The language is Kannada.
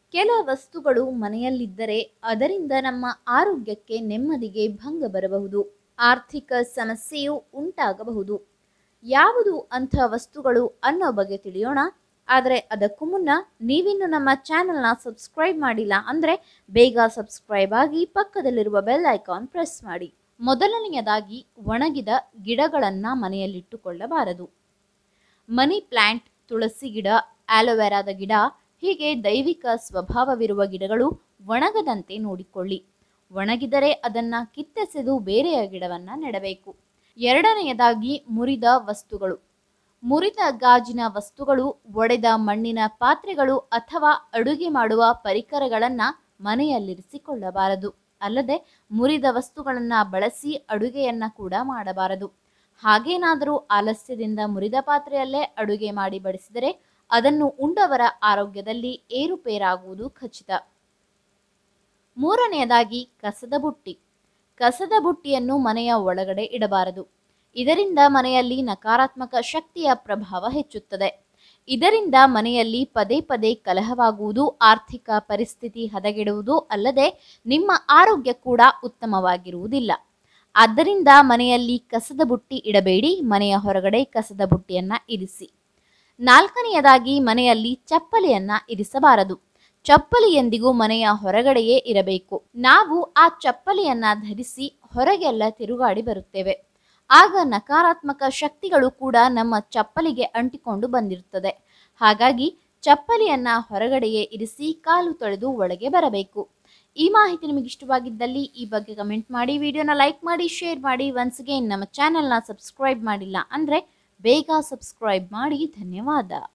ಕೆಲ ವಸ್ತುಗಳು ಮನೆಯಲ್ಲಿದ್ದರೆ ಅದರಿಂದ ನಮ್ಮ ಆರೋಗ್ಯಕ್ಕೆ ನೆಮ್ಮದಿಗೆ ಭಂಗ ಬರಬಹುದು ಆರ್ಥಿಕ ಸಮಸ್ಯೆಯು ಉಂಟಾಗಬಹುದು ಯಾವುದು ಅಂಥ ವಸ್ತುಗಳು ಅನ್ನೋ ಬಗ್ಗೆ ತಿಳಿಯೋಣ ಆದರೆ ಅದಕ್ಕೂ ಮುನ್ನ ನೀವಿನ್ನು ನಮ್ಮ ಚಾನೆಲ್ನ ಸಬ್ಸ್ಕ್ರೈಬ್ ಮಾಡಿಲ್ಲ ಅಂದರೆ ಬೇಗ ಸಬ್ಸ್ಕ್ರೈಬ್ ಆಗಿ ಪಕ್ಕದಲ್ಲಿರುವ ಬೆಲ್ ಐಕಾನ್ ಪ್ರೆಸ್ ಮಾಡಿ ಮೊದಲನೆಯದಾಗಿ ಒಣಗಿದ ಗಿಡಗಳನ್ನು ಮನೆಯಲ್ಲಿಟ್ಟುಕೊಳ್ಳಬಾರದು ಮನಿ ಪ್ಲ್ಯಾಂಟ್ ತುಳಸಿ ಗಿಡ ಆಲೋವೆರಾದ ಗಿಡ ಹೀಗೆ ದೈವಿಕ ಸ್ವಭಾವವಿರುವ ಗಿಡಗಳು ಒಣಗದಂತೆ ನೋಡಿಕೊಳ್ಳಿ ಒಣಗಿದರೆ ಅದನ್ನ ಕಿತ್ತೆಸೆದು ಬೇರೆಯ ಗಿಡವನ್ನ ನೆಡಬೇಕು ಎರಡನೆಯದಾಗಿ ಮುರಿದ ವಸ್ತುಗಳು ಮುರಿದ ಗಾಜಿನ ವಸ್ತುಗಳು ಒಡೆದ ಮಣ್ಣಿನ ಪಾತ್ರೆಗಳು ಅಥವಾ ಅಡುಗೆ ಮಾಡುವ ಪರಿಕರಗಳನ್ನು ಮನೆಯಲ್ಲಿರಿಸಿಕೊಳ್ಳಬಾರದು ಅಲ್ಲದೆ ಮುರಿದ ವಸ್ತುಗಳನ್ನು ಬಳಸಿ ಅಡುಗೆಯನ್ನ ಕೂಡ ಮಾಡಬಾರದು ಹಾಗೇನಾದರೂ ಆಲಸ್ಯದಿಂದ ಮುರಿದ ಪಾತ್ರೆಯಲ್ಲೇ ಅಡುಗೆ ಮಾಡಿ ಬಡಿಸಿದರೆ ಅದನ್ನು ಉಂಡವರ ಆರೋಗ್ಯದಲ್ಲಿ ಏರುಪೇರಾಗುವುದು ಖಚಿತ ಮೂರನೆಯದಾಗಿ ಕಸದ ಬುಟ್ಟಿ ಕಸದ ಬುಟ್ಟಿಯನ್ನು ಮನೆಯ ಒಳಗಡೆ ಇಡಬಾರದು ಇದರಿಂದ ಮನೆಯಲ್ಲಿ ನಕಾರಾತ್ಮಕ ಶಕ್ತಿಯ ಪ್ರಭಾವ ಹೆಚ್ಚುತ್ತದೆ ಇದರಿಂದ ಮನೆಯಲ್ಲಿ ಪದೇ ಪದೇ ಕಲಹವಾಗುವುದು ಆರ್ಥಿಕ ಪರಿಸ್ಥಿತಿ ಹದಗೆಡುವುದು ಅಲ್ಲದೆ ನಿಮ್ಮ ಆರೋಗ್ಯ ಕೂಡ ಉತ್ತಮವಾಗಿರುವುದಿಲ್ಲ ಆದ್ದರಿಂದ ಮನೆಯಲ್ಲಿ ಕಸದ ಬುಟ್ಟಿ ಇಡಬೇಡಿ ಮನೆಯ ಹೊರಗಡೆ ಕಸದ ಬುಟ್ಟಿಯನ್ನ ಇರಿಸಿ ನಾಲ್ಕನೆಯದಾಗಿ ಮನೆಯಲ್ಲಿ ಚಪ್ಪಲಿಯನ್ನ ಇರಿಸಬಾರದು ಚಪ್ಪಲಿ ಎಂದಿಗೂ ಮನೆಯ ಹೊರಗಡೆಯೇ ಇರಬೇಕು ನಾವು ಆ ಚಪ್ಪಲಿಯನ್ನ ಧರಿಸಿ ಹೊರಗೆಲ್ಲ ತಿರುಗಾಡಿ ಬರುತ್ತೇವೆ ಆಗ ನಕಾರಾತ್ಮಕ ಶಕ್ತಿಗಳು ಕೂಡ ನಮ್ಮ ಚಪ್ಪಲಿಗೆ ಅಂಟಿಕೊಂಡು ಬಂದಿರುತ್ತದೆ ಹಾಗಾಗಿ ಚಪ್ಪಲಿಯನ್ನ ಹೊರಗಡೆಯೇ ಇರಿಸಿ ಕಾಲು ತೊಳೆದು ಒಳಗೆ ಬರಬೇಕು ಈ ಮಾಹಿತಿ ನಿಮಗೆ ಇಷ್ಟವಾಗಿದ್ದಲ್ಲಿ ಈ ಬಗ್ಗೆ ಕಮೆಂಟ್ ಮಾಡಿ ವಿಡಿಯೋನ ಲೈಕ್ ಮಾಡಿ ಶೇರ್ ಮಾಡಿ ಒನ್ಸ್ ಅಗೇನ್ ನಮ್ಮ ಚಾನೆಲ್ನ ಸಬ್ಸ್ಕ್ರೈಬ್ ಮಾಡಿಲ್ಲ ಅಂದರೆ ಬೇಗ ಸಬ್ಸ್ಕ್ರೈಬ್ ಮಾಡಿ ಧನ್ಯವಾದ